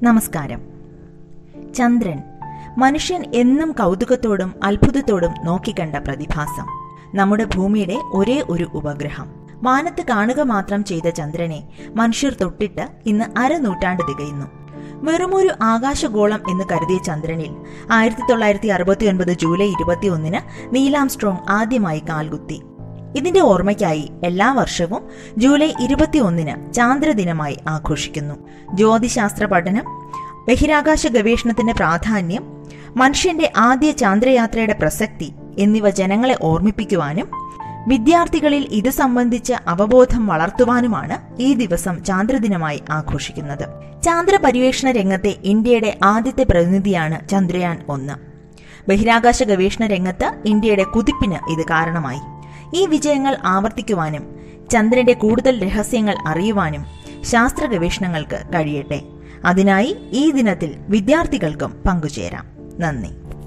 നമസ്കാരം ചന്ദ്രൻ മനുഷ്യൻ എന്നും കൗതുകത്തോടും അത്ഭുതത്തോടും നോക്കിക്കണ്ട പ്രതിഭാസം നമ്മുടെ ഭൂമിയുടെ ഒരേ ഒരു ഉപഗ്രഹം വാനത്ത് കാണുക മാത്രം ചെയ്ത ചന്ദ്രനെ മനുഷ്യർ തൊട്ടിട്ട് ഇന്ന് അരനൂറ്റാണ്ട് തികയുന്നു വെറുമൊരു ആകാശഗോളം എന്ന് കരുതിയ ചന്ദ്രനിൽ ആയിരത്തി തൊള്ളായിരത്തി അറുപത്തിയൊൻപത് ജൂലൈ ഇരുപത്തിയൊന്നിന് നീലാംസ്ട്രോങ് ആദ്യമായി കാൽകുത്തി ഇതിന്റെ ഓർമ്മയ്ക്കായി എല്ലാ വർഷവും ജൂലൈ ഇരുപത്തിയൊന്നിന് ചാന്ദ്രദിനമായി ആഘോഷിക്കുന്നു ജ്യോതിശാസ്ത്ര പഠനം ബഹിരാകാശ ഗവേഷണത്തിന്റെ പ്രാധാന്യം മനുഷ്യന്റെ ആദ്യ ചാന്ദ്രയാത്രയുടെ പ്രസക്തി എന്നിവ ജനങ്ങളെ ഓർമ്മിപ്പിക്കുവാനും വിദ്യാർത്ഥികളിൽ ഇത് സംബന്ധിച്ച് അവബോധം വളർത്തുവാനുമാണ് ഈ ദിവസം ചാന്ദ്രദിനമായി ആഘോഷിക്കുന്നത് ചാന്ദ്ര പര്യവേഷണ രംഗത്തെ ഇന്ത്യയുടെ ആദ്യത്തെ പ്രതിനിധിയാണ് ചന്ദ്രയാൻ ഒന്ന് ബഹിരാകാശ ഗവേഷണ രംഗത്ത് ഇന്ത്യയുടെ കുതിപ്പിന് ഇത് കാരണമായി ഈ വിജയങ്ങൾ ആവർത്തിക്കുവാനും ചന്ദ്രന്റെ കൂടുതൽ രഹസ്യങ്ങൾ അറിയുവാനും ശാസ്ത്ര ഗവേഷണങ്ങൾക്ക് കഴിയട്ടെ അതിനായി ഈ ദിനത്തിൽ വിദ്യാർത്ഥികൾക്കും പങ്കുചേരാം നന്ദി